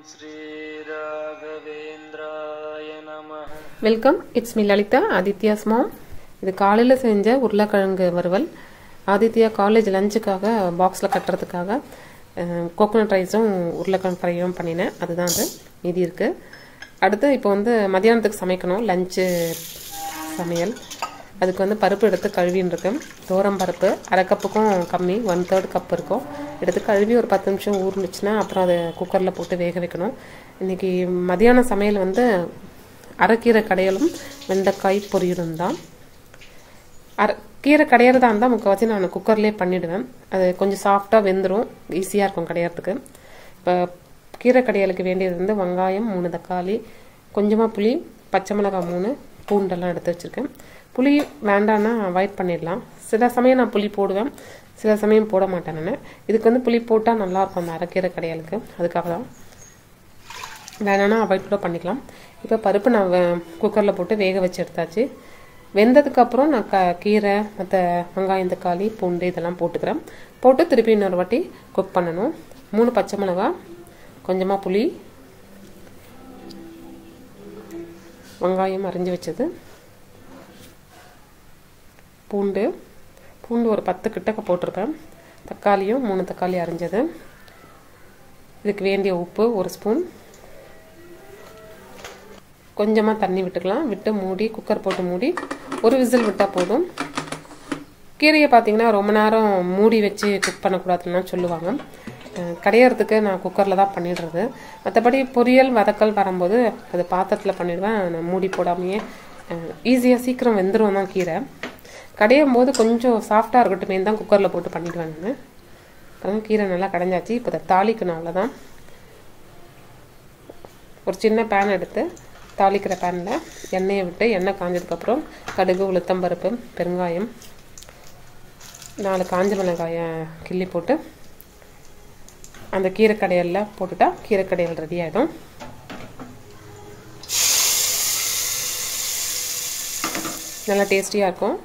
श्रीराघवेन्द्राय नमः welcome it's me Lalitha Adithya's mom இது காலையில் செஞ்ச உருளைக்கிழங்கு வறுவல் ஆதித்யா காலேஜ் லஞ்சுக்காக பாக்ஸில் கட்டுறதுக்காக கோகோனட் ரைஸும் உருளைக்கிழங்கு ஃப்ரையும் பண்ணினேன் அதுதான் அது மீதி இருக்குது அடுத்து இப்போ வந்து மதியானத்துக்கு சமைக்கணும் லஞ்சு சமையல் அதுக்கு வந்து பருப்பு எடுத்து கழுவின்னு இருக்கேன் தோரம் பருப்பு அரை கப்புக்கும் கம்மி ஒன் தேர்ட் கப் இருக்கும் எடுத்து கழுவி ஒரு பத்து நிமிஷம் ஊறுனுச்சுன்னா அப்புறம் அதை குக்கரில் போட்டு வேக வைக்கணும் இன்றைக்கி மதியான சமையல் வந்து அரைக்கீரை கடையலும் வெண்டைக்காய் பொரியலும் தான் அரை கீரை கடையிறதா இருந்தால் முக்கால்வாசி நான் குக்கர்லேயே பண்ணிவிடுவேன் அது கொஞ்சம் சாஃப்டாக வெந்துடும் ஈஸியாக இருக்கும் கடையிறதுக்கு இப்போ கீரை கடையலுக்கு வேண்டியது வந்து வெங்காயம் மூணு தக்காளி கொஞ்சமாக புளி பச்சை மிளகாய் மூணு பூண்டெல்லாம் எடுத்து வச்சுருக்கேன் புளி வேண்டான்னா அவாய்ட் பண்ணிடலாம் சில சமயம் நான் புளி போடுவேன் சில சமயம் போட மாட்டேன் நான் இதுக்கு வந்து புளி போட்டால் நல்லாயிருக்கும் அந்த அரைக்கீரை கடையலுக்கு அதுக்காக தான் வேணான்னா அவாய்ட் கூட பண்ணிக்கலாம் இப்போ பருப்பு நான் குக்கரில் போட்டு வேக வச்சு எடுத்தாச்சு வெந்ததுக்கப்புறம் நான் க கீரை மற்ற வெங்காயம் தக்காளி பூண்டு இதெல்லாம் போட்டுக்கிறேன் போட்டு திருப்பி இன்னொரு வாட்டி குக் பண்ணணும் மூணு பச்சை மிளகாய் கொஞ்சமாக புளி வெங்காயம் அரிஞ்சு வச்சது பூண்டு பூண்டு ஒரு பத்து கிட்டக்க போட்டிருப்பேன் தக்காளியும் மூணு தக்காளி அரிஞ்சது இதுக்கு வேண்டிய உப்பு ஒரு ஸ்பூன் கொஞ்சமாக தண்ணி விட்டுக்கலாம் விட்டு மூடி குக்கர் போட்டு மூடி ஒரு விசில் விட்டால் போதும் கீரையை பார்த்தீங்கன்னா ரொம்ப நேரம் மூடி வச்சு குக் பண்ணக்கூடாதுன்னு சொல்லுவாங்க கடையிறதுக்கு நான் குக்கரில் தான் பண்ணிடுறது மற்றபடி பொரியல் வதக்கல் வரும்போது அது பாத்திரத்தில் பண்ணிடுவேன் நான் மூடி போடாமையே ஈஸியாக சீக்கிரம் வெந்துடும் தான் கீரை கடையும் போது கொஞ்சம் சாஃப்டாக இருக்கட்டுமே தான் குக்கரில் போட்டு பண்ணிடுவேன் நான் அப்புறம் கீரை நல்லா கடைஞ்சாச்சு இப்போ அதை தாளிக்கணும் அவ்வளோதான் ஒரு சின்ன பேன் எடுத்து தாளிக்கிற பேனில் எண்ணெயை விட்டு எண்ணெய் காஞ்சதுக்கப்புறம் கடுகு உளுத்தம்பருப்பு பெருங்காயம் நாலு காஞ்ச மிளகாயை கிள்ளி போட்டு அந்த கீரை கடையலில் போட்டுட்டா கீரை கடையல் ரெடி ஆகிடும் நல்லா டேஸ்டியாக இருக்கும்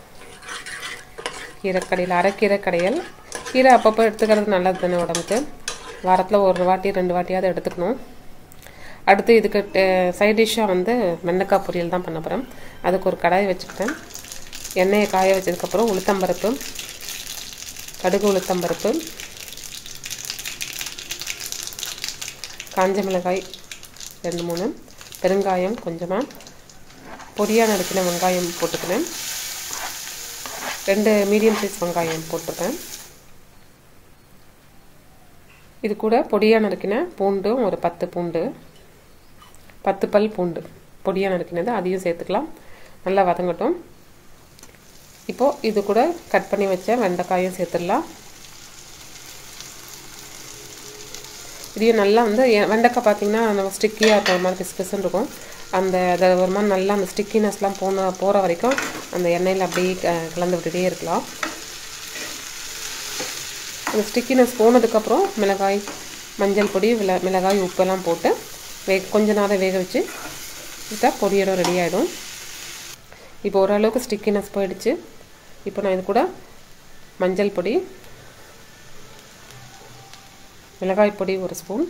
கீரை கடையில் அரைக்கீரை கடையல் கீரை அப்பப்போ எடுத்துக்கிறது நல்லது தானே உடம்புக்கு வாரத்தில் ஒரு வாட்டி ரெண்டு வாட்டியாவது எடுத்துக்கணும் அடுத்து இதுக்கு சைட் டிஷ்ஷாக வந்து வெண்டைக்காய் பொரியல் தான் பண்ண போகிறேன் அதுக்கு ஒரு கடாய் வச்சுக்கிட்டேன் எண்ணெயை காய வச்சதுக்கப்புறம் உளுத்தம்பருப்பு கடுகு உளுத்தம்பருப்பு காஞ்ச மிளகாய் ரெண்டு மூணு பெருங்காயம் கொஞ்சமாக பொடியாக நறுக்கின வெங்காயம் போட்டுக்கிறேன் ரெண்டு மீடியம் சைஸ் வெங்காயம் போட்டுப்பேன் இது கூட பொடியாக நறுக்கின பூண்டும் ஒரு பத்து பூண்டு பத்து பல் பூண்டு பொடியாக நறுக்கினது அதையும் சேர்த்துக்கலாம் நல்லா வதங்கட்டும் இப்போது இது கூட கட் பண்ணி வச்ச வெண்டைக்காயும் சேர்த்துடலாம் இதையும் நல்லா வந்து வெண்டைக்காய் பார்த்திங்கன்னா நம்ம ஸ்டிக்கியாக இருக்கிற மாதிரி பிசு பிசுன்னு இருக்கும் அந்த அதை ஒரு மாதிரி நல்லா அந்த ஸ்டிக்கினஸ்லாம் போன போகிற வரைக்கும் அந்த எண்ணெயில் அப்படியே கலந்து விட்டுட்டே இருக்கலாம் அந்த ஸ்டிக்கினஸ் போனதுக்கப்புறம் மிளகாய் மஞ்சள் பொடி மிள மிளகாய் உப்பெல்லாம் போட்டு வே கொஞ்ச நேரம் வேக வச்சு விட்டால் பொரியலும் ரெடி ஆகிடும் இப்போ ஓரளவுக்கு ஸ்டிக்கினஸ் போயிடுச்சு இப்போ நான் இது கூட மஞ்சள் பொடி மிளகாய் பொடி ஒரு ஸ்பூன்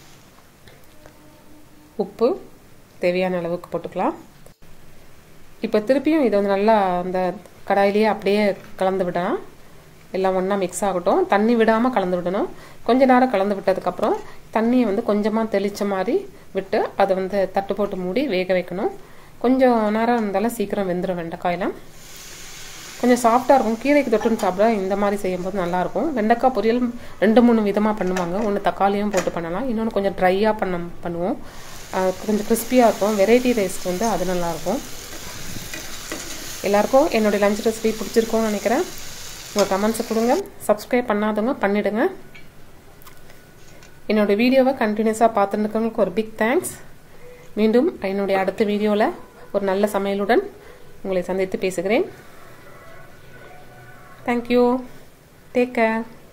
உப்பு தேவையான அளவுக்கு போட்டுக்கலாம் இப்போ திருப்பியும் இதை வந்து நல்லா அந்த கடாயிலேயே அப்படியே கலந்து விடலாம் எல்லாம் ஒன்றா மிக்ஸ் ஆகட்டும் தண்ணி விடாமல் கலந்து விடணும் கொஞ்ச நேரம் கலந்து விட்டதுக்கப்புறம் தண்ணியை வந்து கொஞ்சமாக தெளித்த மாதிரி விட்டு அதை வந்து தட்டு போட்டு மூடி வேக வைக்கணும் கொஞ்சம் நேரம் இருந்தாலும் சீக்கிரம் வெந்துடும் வெண்டைக்காயெல்லாம் கொஞ்சம் சாஃப்டாக இருக்கும் கீரைக்கு தொட்டுன்னு சாப்பிட இந்த மாதிரி செய்யும்போது நல்லாயிருக்கும் வெண்டைக்காய் பொரியல் ரெண்டு மூணு விதமாக பண்ணுவாங்க ஒன்று தக்காளியும் போட்டு பண்ணலாம் இன்னொன்று கொஞ்சம் ட்ரையாக பண்ண பண்ணுவோம் கொஞ்சம் கிறிஸ்பியாக இருக்கும் வெரைட்டி ரைஸ் வந்து அது நல்லாயிருக்கும் எல்லாருக்கும் என்னுடைய லஞ்ச் ரெசிபி பிடிச்சிருக்கோன்னு நினைக்கிறேன் உங்கள் கமெண்ட்ஸை கொடுங்க சப்ஸ்கிரைப் பண்ணாதவங்க பண்ணிவிடுங்க என்னோடய வீடியோவை கண்டினியூஸாக பார்த்துருக்கவங்களுக்கு ஒரு பிக் தேங்க்ஸ் மீண்டும் என்னுடைய அடுத்த வீடியோவில் ஒரு நல்ல சமையலுடன் உங்களை சந்தித்து பேசுகிறேன் தேங்க்யூ டேக் கேர்